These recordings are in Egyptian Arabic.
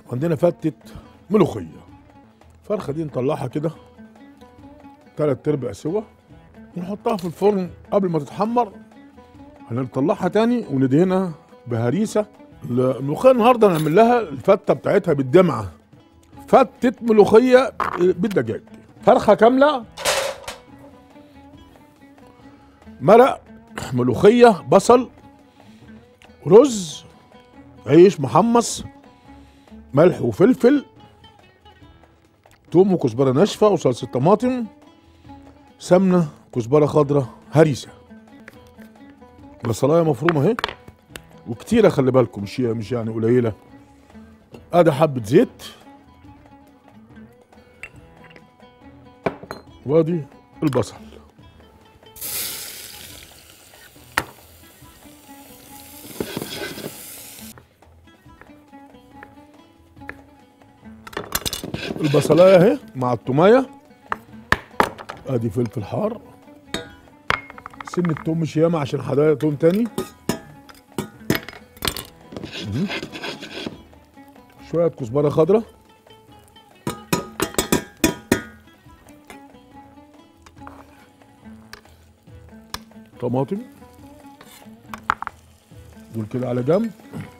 عندنا فتة ملوخية الفرخة دي نطلعها كده تلات ارباع سوا ونحطها في الفرن قبل ما تتحمر هنطلعها تاني وندهنها بهريسة الملوخية النهاردة هنعمل لها الفتة بتاعتها بالدمعة فتة ملوخية بالدجاج فرخة كاملة مرق ملوخية بصل رز عيش محمص ملح وفلفل توم وكزبرة ناشفة وصلصة طماطم سمنة كزبرة خضراء هريسة بصلاية مفرومة اهي وكتيرة خلي بالكم مش مش يعني قليلة ادي حبة زيت وادي البصل البصلايه اهي مع التوميه ادي فلفل حار سن التوم مش ياما عشان حضايا توم تاني مهم. شويه كزبره خضراء طماطم دول كده على جنب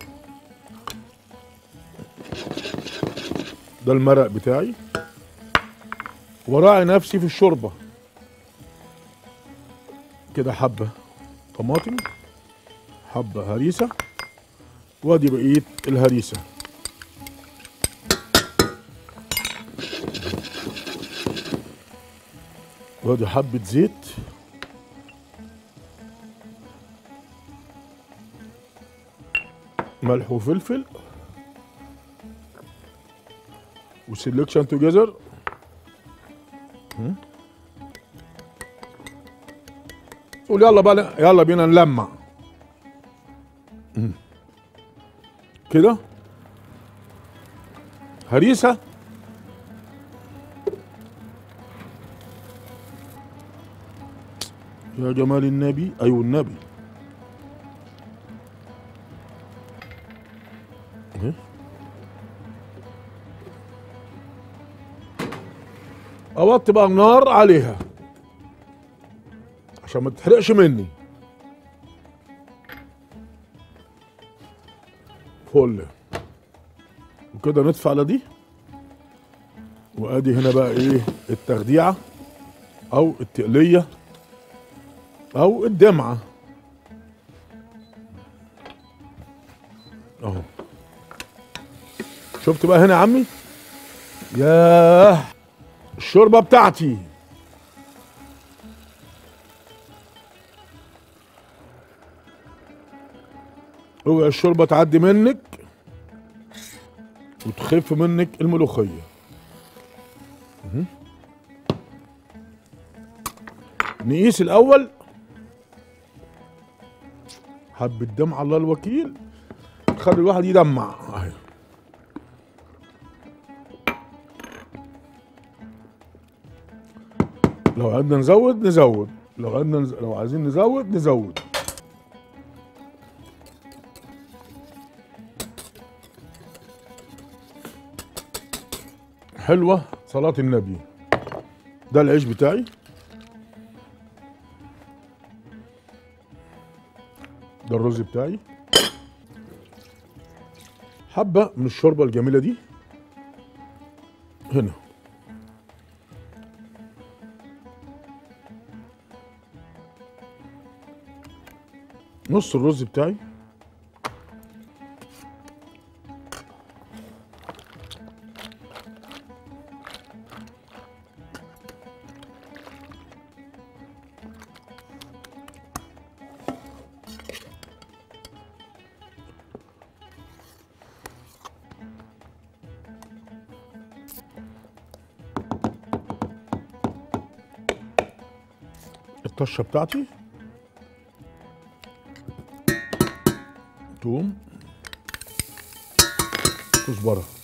ده المرق بتاعي وراعي نفسي في الشوربه كده حبه طماطم حبه هريسه وادي بقيه الهريسه وادي حبه زيت ملح وفلفل وسلكشن توجذر قول يلا بقى يلا بينا نلمع مم. كده هريسه يا جمال النبي ايوه النبي اهي اوطي بقى النار عليها عشان ما تحرقش مني فل وكده ندفع على دي وادي هنا بقى ايه التخديعه او التقليه او الدمعه اهو شفت بقى هنا يا عمي ياه الشوربه بتاعتي اوعي الشوربه تعدي منك وتخف منك الملوخيه مهم. نقيس الاول حبة دمع الله الوكيل خلي الواحد يدمع اهي لو عندنا نزود نزود لو عندنا نز... لو عايزين نزود نزود حلوة صلاة النبي ده العيش بتاعي ده الرز بتاعي حبة من الشوربة الجميلة دي هنا نص الرز بتاعي الطشه بتاعتي توم كزبره